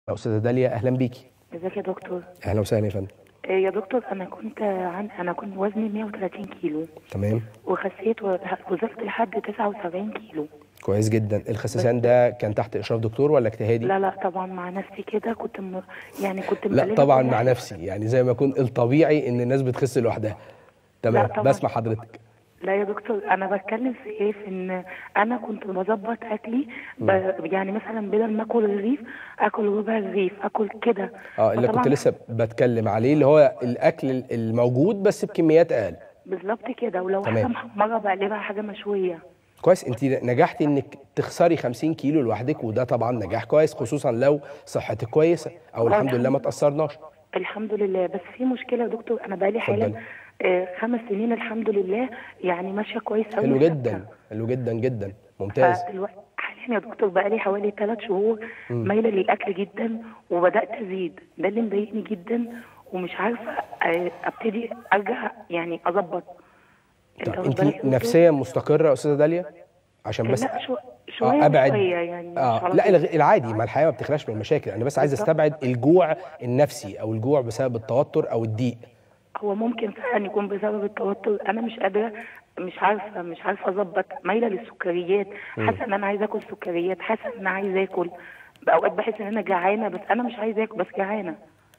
استاذه داليا اهلا بيكي ازيك يا دكتور اهلا وسهلا يا فندم آه، يا دكتور انا كنت عن انا كنت وزني 130 كيلو تمام وخسيت و- وزنت لحد 79 كيلو كويس جدا الخسسان ده كان تحت اشراف دكتور ولا اجتهادي لا لا طبعا مع نفسي كده كنت م... يعني كنت لا مبلغة طبعا كل مع حاجة. نفسي يعني زي ما يكون الطبيعي ان الناس بتخس لوحدها تمام لا طبعا. بسمع حضرتك لا يا دكتور انا بتكلم في ايه في ان انا كنت بظبط اكلي ب... يعني مثلا بدل ما اكل الرغيف اكل ربع الرغيف اكل كده اه اللي كنت فطبعاً لسه بتكلم عليه اللي هو الاكل الموجود بس بكميات اقل بالظبط كده ولو تمام. حاجه محمره بقلبها حاجه مشويه كويس انت نجحتي انك تخسري 50 كيلو لوحدك وده طبعا نجاح كويس خصوصا لو صحتك كويسه او الحمد لله ما تاثرناش الحمد لله بس في مشكله يا دكتور انا بقالي حالا اتفضلي. آه خمس سنين الحمد لله يعني ماشيه كويس قوي حلو جدا حلو جدا جدا ممتاز فدلوقتي حاليا يا دكتور بقالي حوالي ثلاث شهور مايله للاكل جدا وبدات ازيد ده اللي مضايقني جدا ومش عارفه آه، ابتدي ارجع يعني اظبط طيب واخد انت بالك يا دكتور؟ نفسيا مستقره يا استاذه داليا عشان بس لا شو شويه اه ابعد شويه يعني مش اه على لا طول. الغ- العادي ما الحياه ما بتخلاش من المشاكل انا بس عايز بالظبط. استبعد الجوع النفسي او الجوع بسبب التوتر او الضيق هو ممكن فعلا يكون بسبب التوتر انا مش قادره مش عارفه مش عارفه اظبط مايله للسكريات حاسه ان انا عايزه اكل سكريات حاسه ان انا عايزه اكل باوقات بحس ان انا جعانه بس انا مش عايزه اكل بس جعانه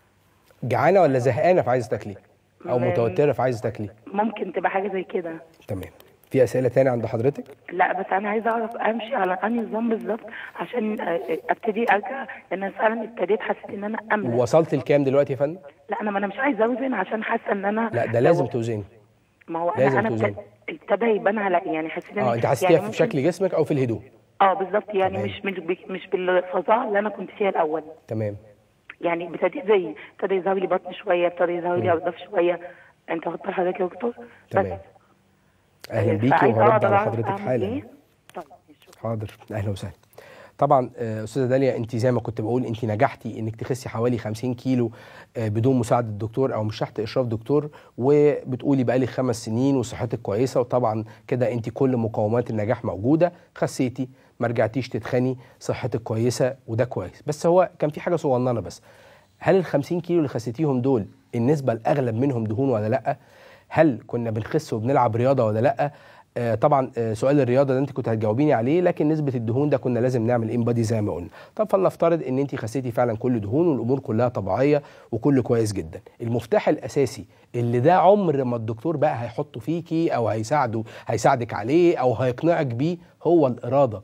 جعانه ولا زهقانه فعايزه تاكلي او م- متوتره فعايزه تاكلي ممكن تبقى حاجه زي كده تمام في اسئله تاني عند حضرتك لا بس انا عايزه اعرف امشي على انهي نظام بالظبط عشان آه، ابتدي ارجع لان أنا فعلا ابتديت حسيت ان انا املى وصلت لكام دلوقتي يا فندم لا انا ما انا مش عايزه اوزن عشان حاسه ان انا لا ده لو- لازم توزني ما هو لازم انا انا توزني. ابت- ابتدى يبان على يعني حسيت ان اه انت يعني حسيتيها في ممكن- شكل جسمك او في الهدوء اه بالظبط يعني تمام. مش مش ب- مش بالفظاعه اللي انا كنت فيها الاول تمام يعني ابتديت زي ابتدى يظهر لي بطن شويه ابتدى يظهر لي ارداف شويه انت واخد بال حضرتك يا دكتور تمام اهلا بيكي فعايزة وهرد أقدر على أعرف حضرتك أعمل حالا إيه؟ طيب شكراً. حاضر اهلا وسهلا طبعا آه، استاذه داليا انت زي ما كنت بقول انت نجحتي انك تخسي حوالي 50 كيلو آه، بدون مساعده الدكتور او مش تحت اشراف دكتور وبتقولي بقالي خمس سنين وصحتك كويسه وطبعا كده انت كل مقومات النجاح موجوده خسيتي ما رجعتيش تتخني صحتك كويسه وده كويس بس هو كان في حاجه صغننه بس هل ال 50 كيلو اللي خسيتيهم دول النسبه الاغلب منهم دهون ولا لا هل كنا بنخس وبنلعب رياضه ولا لا آه، طبعا آه، سؤال الرياضه ده انت كنت هتجاوبيني عليه لكن نسبه الدهون ده كنا لازم نعمل انبادي زي ما قلنا طب فلنفترض ان انت خسيتي فعلا كل دهون والامور كلها طبيعيه وكله كويس جدا المفتاح الاساسي اللي ده عمر ما الدكتور بقى هيحطه فيكي او هيساعده هيساعدك عليه او هيقنعك بيه هو الاراده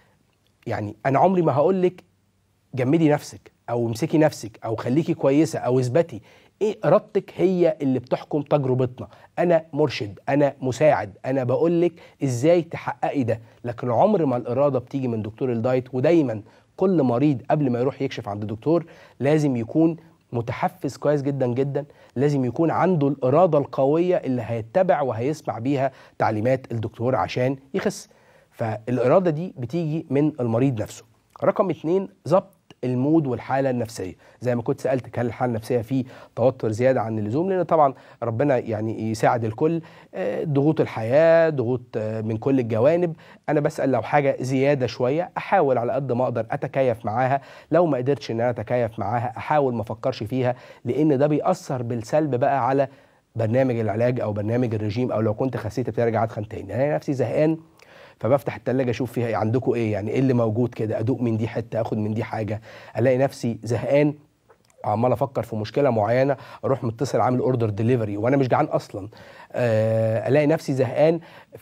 يعني انا عمري ما هقول لك جمدي نفسك او امسكي نفسك او خليكي كويسه او اثبتي ايه ارادتك هي اللي بتحكم تجربتنا انا مرشد انا مساعد انا بقول لك ازاي تحققي ده لكن عمر ما الاراده بتيجي من دكتور الدايت ودايما كل مريض قبل ما يروح يكشف عند دكتور لازم يكون متحفز كويس جدا جدا لازم يكون عنده الاراده القويه اللي هيتبع وهيسمع بيها تعليمات الدكتور عشان يخس فالاراده دي بتيجي من المريض نفسه رقم اتنين ضبط المود والحاله النفسيه زي ما كنت سالتك هل الحاله النفسيه في توتر زياده عن اللزوم لان طبعا ربنا يعني يساعد الكل آه، ضغوط الحياه ضغوط آه، من كل الجوانب انا بسال لو حاجه زياده شويه احاول على قد ما اقدر اتكيف معاها لو ما قدرتش ان انا اتكيف معاها احاول ما افكرش فيها لان ده بيأثر بالسلب بقى على برنامج العلاج او برنامج الرجيم او لو كنت خسيت بترجع اتخن تاني انا نفسي زهقان فبفتح التلاجة اشوف فيها ايه عندكم ايه يعني ايه اللي موجود كده ادوق من دي حته اخد من دي حاجه الاقي نفسي زهقان عمال افكر في مشكله معينه اروح متصل عامل اوردر ديليفري وانا مش جعان اصلا آه، الاقي نفسي زهقان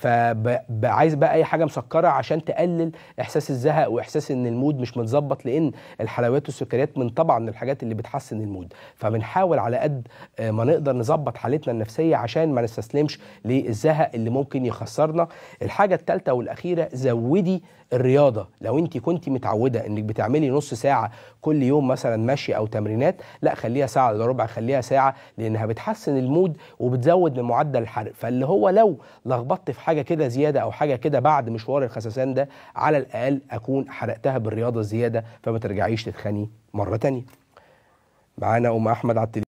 فعايز بقى اي حاجه مسكره عشان تقلل احساس الزهق واحساس ان المود مش متظبط لان الحلويات والسكريات من طبعا الحاجات اللي بتحسن المود فبنحاول على قد آه، ما نقدر نظبط حالتنا النفسيه عشان ما نستسلمش للزهق اللي ممكن يخسرنا الحاجه الثالثه والاخيره زودي الرياضه لو انت كنت متعوده انك بتعملي نص ساعه كل يوم مثلا مشي او تمرينات لا خليها ساعه الا ربع خليها ساعه لانها بتحسن المود وبتزود من معدل الحرق فاللي هو لو لخبطت في حاجه كده زياده او حاجه كده بعد مشوار الخسسان ده على الاقل اكون حرقتها بالرياضه الزياده فما ترجعيش تتخني مره تانية معانا ام احمد على التليفون